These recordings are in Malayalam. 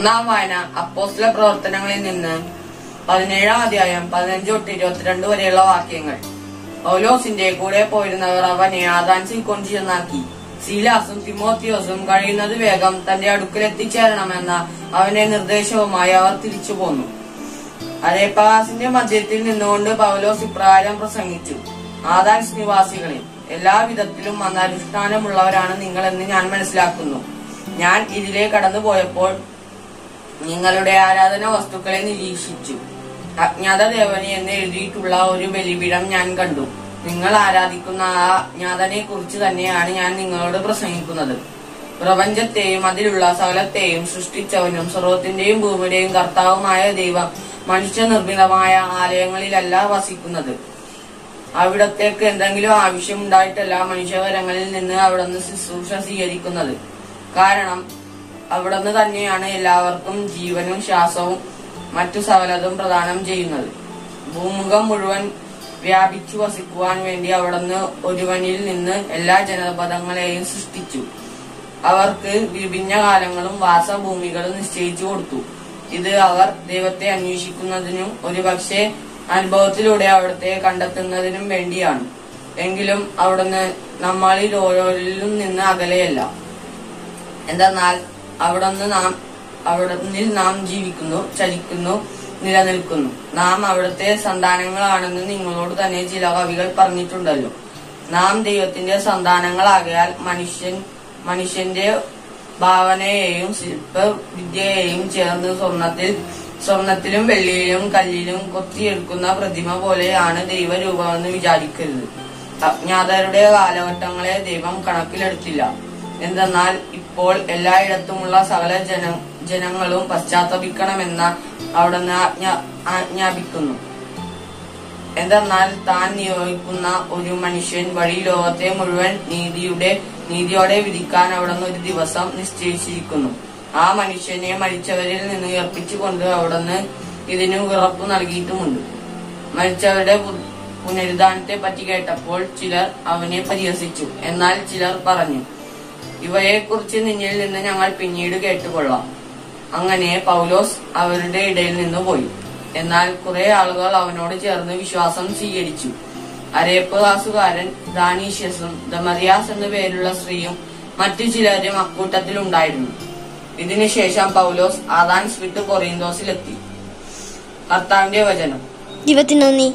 ഒന്നാം വായന അപ്പോസ്തല പ്രവർത്തനങ്ങളിൽ നിന്ന് പതിനേഴാം അധ്യായം പതിനഞ്ച് തൊട്ട് ഇരുപത്തിരണ്ട് വരെയുള്ള വാക്യങ്ങൾ പൗലോസിന്റെ കൂടെ പോയിരുന്നവർ അവനെ ആദാൻസിൽ കൊണ്ടു ചെന്നാക്കി സീലാസും തിമോത്തിയോസും കഴിയുന്നത് വേഗം തന്റെ അടുക്കൽ എത്തിച്ചേരണമെന്ന അവന്റെ നിർദ്ദേശവുമായി അവർ തിരിച്ചു പോന്നു അരേപ്പാസിന്റെ മധ്യത്തിൽ നിന്നുകൊണ്ട് പൗലോസ് ഇപ്രകാരം പ്രസംഗിച്ചു ആദാൻസ് നിവാസികളെ എല്ലാവിധത്തിലും അനനുഷ്ഠാനമുള്ളവരാണ് നിങ്ങളെന്ന് ഞാൻ മനസ്സിലാക്കുന്നു ഞാൻ ഇതിലെ കടന്നു പോയപ്പോൾ നിങ്ങളുടെ ആരാധന വസ്തുക്കളെ നിരീക്ഷിച്ചു അജ്ഞാത ദേവനെ എന്ന് എഴുതിയിട്ടുള്ള ഒരു ബലിപീഠം ഞാൻ കണ്ടു നിങ്ങൾ ആരാധിക്കുന്ന ആ അജ്ഞാതനെ കുറിച്ച് തന്നെയാണ് ഞാൻ നിങ്ങളോട് പ്രസംഗിക്കുന്നത് പ്രപഞ്ചത്തെയും അതിലുള്ള സകലത്തെയും സൃഷ്ടിച്ചവനും സർവത്തിന്റെയും ഭൂമിയുടെയും കർത്താവുമായ ദൈവം മനുഷ്യനിർമ്മിതമായ ആലയങ്ങളിലല്ല വസിക്കുന്നത് അവിടത്തേക്ക് എന്തെങ്കിലും ആവശ്യമുണ്ടായിട്ടല്ല മനുഷ്യവരങ്ങളിൽ നിന്ന് അവിടുന്ന് ശുശ്രൂഷ സ്വീകരിക്കുന്നത് കാരണം അവിടുന്ന് തന്നെയാണ് എല്ലാവർക്കും ജീവനും ശ്വാസവും മറ്റു സകലതും പ്രദാനം ചെയ്യുന്നത് ഭൂമുഖം മുഴുവൻ വ്യാപിച്ചു വസിക്കുവാൻ വേണ്ടി അവിടുന്ന് ഒരുവനിൽ നിന്ന് എല്ലാ ജനപദങ്ങളെയും സൃഷ്ടിച്ചു അവർക്ക് വിഭിന്ന കാലങ്ങളും വാസഭൂമികളും നിശ്ചയിച്ചു കൊടുത്തു ഇത് അവർ ദൈവത്തെ അന്വേഷിക്കുന്നതിനും ഒരുപക്ഷെ അനുഭവത്തിലൂടെ അവിടുത്തെ കണ്ടെത്തുന്നതിനും വേണ്ടിയാണ് എങ്കിലും അവിടുന്ന് നമ്മളിൽ ഓരോരിലും നിന്ന് അകലെയല്ല എന്തെന്നാൽ അവിടുന്ന് നാം അവിടുന്നിൽ നാം ജീവിക്കുന്നു ചലിക്കുന്നു നിലനിൽക്കുന്നു നാം അവിടുത്തെ സന്താനങ്ങളാണെന്ന് നിങ്ങളോട് തന്നെ ചില കവികൾ പറഞ്ഞിട്ടുണ്ടല്ലോ നാം ദൈവത്തിന്റെ സന്താനങ്ങളാകയാൽ മനുഷ്യൻ മനുഷ്യന്റെ ഭാവനയെയും ശില്പ വിദ്യയെയും ചേർന്ന് സ്വർണത്തിൽ സ്വർണത്തിലും വെള്ളിയിലും കല്ലിലും കൊത്തിയെടുക്കുന്ന പ്രതിമ പോലെയാണ് ദൈവരൂപമെന്ന് വിചാരിക്കരുത് അജ്ഞാതരുടെ കാലഘട്ടങ്ങളെ ദൈവം കണക്കിലെടുത്തില്ല എന്തെന്നാൽ ഇപ്പോൾ എല്ലായിടത്തുമുള്ള സകല ജന ജനങ്ങളും പശ്ചാത്തപിക്കണമെന്ന അവിടുന്ന് ആജ്ഞ ആജ്ഞാപിക്കുന്നു എന്തെന്നാൽ താൻ നിയോഗിക്കുന്ന ഒരു മനുഷ്യൻ വഴി ലോകത്തെ മുഴുവൻ നീതിയുടെ നീതിയോടെ വിധിക്കാൻ അവിടുന്ന് ഒരു ദിവസം നിശ്ചയിച്ചിരിക്കുന്നു ആ മനുഷ്യനെ മരിച്ചവരിൽ നിന്ന് ഉയർപ്പിച്ചുകൊണ്ട് അവിടുന്ന് ഇതിന് ഉറപ്പു നൽകിയിട്ടുമുണ്ട് മരിച്ചവരുടെ പു- പുനരുദ്ധാനത്തെ പറ്റി കേട്ടപ്പോൾ ചിലർ അവനെ പരിഹസിച്ചു എന്നാൽ ചിലർ പറഞ്ഞു ഇവയെക്കുറിച്ച് നിന്നിൽ നിന്ന് ഞങ്ങൾ പിന്നീട് കേട്ടുകൊള്ളാം അങ്ങനെ പൗലോസ് അവരുടെ ഇടയിൽ നിന്ന് പോയി എന്നാൽ കുറെ ആളുകൾ അവനോട് ചേർന്ന് വിശ്വാസം സ്വീകരിച്ചു അരേപ്പ് കാസുകാരൻ ദാനീഷ്യസും ദമറിയാസ് എന്നു പേരുള്ള സ്ത്രീയും മറ്റു ചിലരും അക്കൂട്ടത്തിലുണ്ടായിരുന്നു ഇതിനുശേഷം പൗലോസ് ആദാൻസ് വിട്ട് കൊറിന്തോസിലെത്തി കർത്താവിന്റെ വചനം ദൈവത്തിന് നന്ദി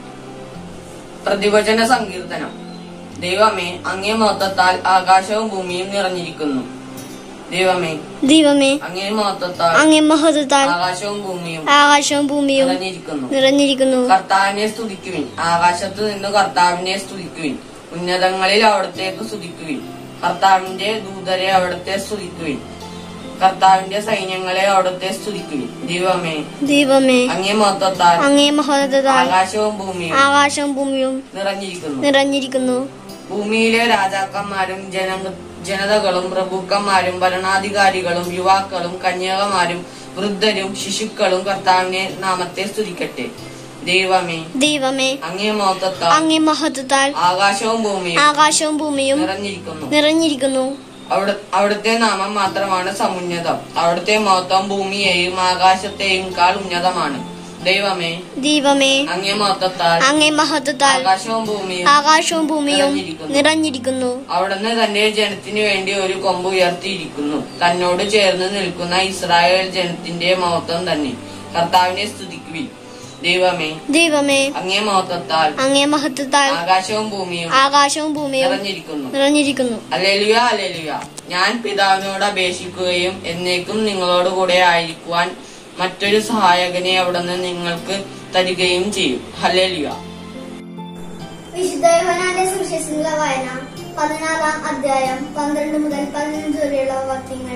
പ്രതിവചന സങ്കീർത്തനം ദൈവമേ അങ്ങേ മഹത്വത്താൽ ആകാശവും ഭൂമിയും നിറഞ്ഞിരിക്കുന്നു ദൈവമേ ദൈവമേ അങ്ങേ മഹത്വത്താൽ അങ്ങേ മഹത്വത്താൽ ആകാശവും ഭൂമിയും ആകാശവും ഭൂമിയും നിറഞ്ഞിരിക്കുന്നു നിറഞ്ഞിരിക്കുന്നു കർത്താവിനെ സ്തുതിക്കുവിൻ ആകാശത്തു നിന്ന് കർത്താവിനെ സ്തുതിക്കുവിൻ ഉന്നതങ്ങളിൽ അവിടത്തേക്ക് സ്തുതിക്കുവിൻ കർത്താവിന്റെ ദൂതരെ അവിടത്തെ സ്തുതിക്കുവിൻ കർത്താവിന്റെ സൈന്യങ്ങളെ അവിടത്തെ സ്തുതിക്കുവിൻ ദൈവമേ ദൈവമേ അങ്ങേ മഹത്വത്താൽ അങ്ങേ മഹത്വത്താൽ ആകാശവും ഭൂമിയും ആകാശവും ഭൂമിയും നിറഞ്ഞിരിക്കുന്നു നിറഞ്ഞിരിക്കുന്നു ഭൂമിയിലെ രാജാക്കന്മാരും ജന ജനതകളും പ്രഭുക്കന്മാരും ഭരണാധികാരികളും യുവാക്കളും കന്യകമാരും വൃദ്ധരും ശിശുക്കളും കർത്താവിനെ നാമത്തെ സ്തുതിക്കട്ടെ ദൈവമേ ദൈവമേ അങ്ങേ മഹത്വത്താൽ അങ്ങേ മഹത്വത്താൽ ആകാശവും ഭൂമിയും ആകാശവും ഭൂമിയും നിറഞ്ഞിരിക്കുന്നു നിറഞ്ഞിരിക്കുന്നു അവിടെ അവിടുത്തെ നാമം മാത്രമാണ് സമുന്നതം അവിടുത്തെ മഹത്വം ഭൂമിയെയും ആകാശത്തെയും കാൾ ഉന്നതമാണ് ദൈവമേ ദൈവമേ അങ്ങേ മഹത്വത്താൽ അങ്ങേ മഹത്വത്താൽ ആകാശവും ഭൂമിയും ആകാശവും ഭൂമിയും നിറഞ്ഞിരിക്കുന്നു. നിറഞ്ഞിരിക്കുന്നു അവിടുന്ന് തന്റെ ജനത്തിനു വേണ്ടി ഒരു കൊമ്പ് ഉയർത്തിയിരിക്കുന്നു തന്നോട് ചേർന്ന് നിൽക്കുന്ന ഇസ്രായേൽ ജനത്തിന്റെ മഹത്വം തന്നെ കർത്താവിനെ സ്തുതിക്കുവിൻ ദൈവമേ ദൈവമേ അങ്ങേ മഹത്വത്താൽ അങ്ങേ മഹത്വത്താൽ ആകാശവും ഭൂമിയും ആകാശവും ഭൂമിയും നിറഞ്ഞിരിക്കുന്നു നിറഞ്ഞിരിക്കുന്നു അല്ലെലുയ അല്ലെലുയ ഞാൻ പിതാവിനോട് അപേക്ഷിക്കുകയും എന്നേക്കും നിങ്ങളോട് കൂടെ ആയിരിക്കുവാൻ മറ്റൊരു സഹായകനെ അവിടുന്ന് നിങ്ങൾക്ക് തരികയും ചെയ്യും ഹല്ലേലുയ വിശുദ്ധ യോഹന്നാന്റെ സുവിശേഷത്തിലുള്ള വായന പതിനാറാം അധ്യായം പന്ത്രണ്ട് മുതൽ പതിനഞ്ച് വരെയുള്ള വാക്യങ്ങൾ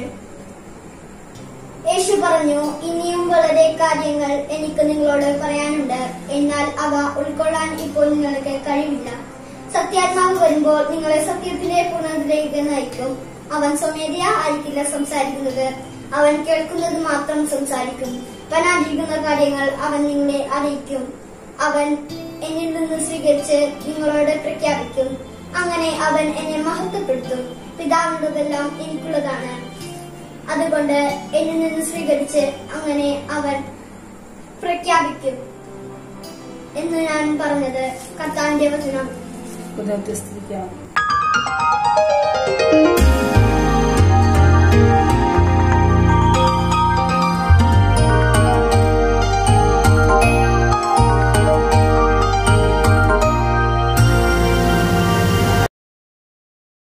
യേശു പറഞ്ഞു ഇനിയും വളരെ കാര്യങ്ങൾ എനിക്ക് നിങ്ങളോട് പറയാനുണ്ട് എന്നാൽ അവ ഉൾക്കൊള്ളാൻ ഇപ്പോൾ നിങ്ങൾക്ക് കഴിവില്ല സത്യാത്മാവ് വരുമ്പോൾ നിങ്ങളെ സത്യത്തിന്റെ പൂർണ്ണതയിലേക്ക് നയിക്കും അവൻ സ്വമേധയാ ആയിരിക്കില്ല സംസാരിക്കുന്നത് അവൻ കേൾക്കുന്നത് മാത്രം സംസാരിക്കും വരാനിരിക്കുന്ന കാര്യങ്ങൾ അവൻ നിങ്ങളെ അറിയിക്കും അവൻ എന്നിൽ നിന്ന് സ്വീകരിച്ച് നിങ്ങളോട് പ്രഖ്യാപിക്കും അങ്ങനെ അവൻ എന്നെ മഹത്വപ്പെടുത്തും പിതാവിനുള്ളതെല്ലാം എനിക്കുള്ളതാണ് അതുകൊണ്ട് എന്നിൽ നിന്ന് സ്വീകരിച്ച് അങ്ങനെ അവൻ പ്രഖ്യാപിക്കും എന്ന് ഞാൻ പറഞ്ഞത് കർത്താവിന്റെ വചനം ഉദയത്തെ സ്തുതിക്കാം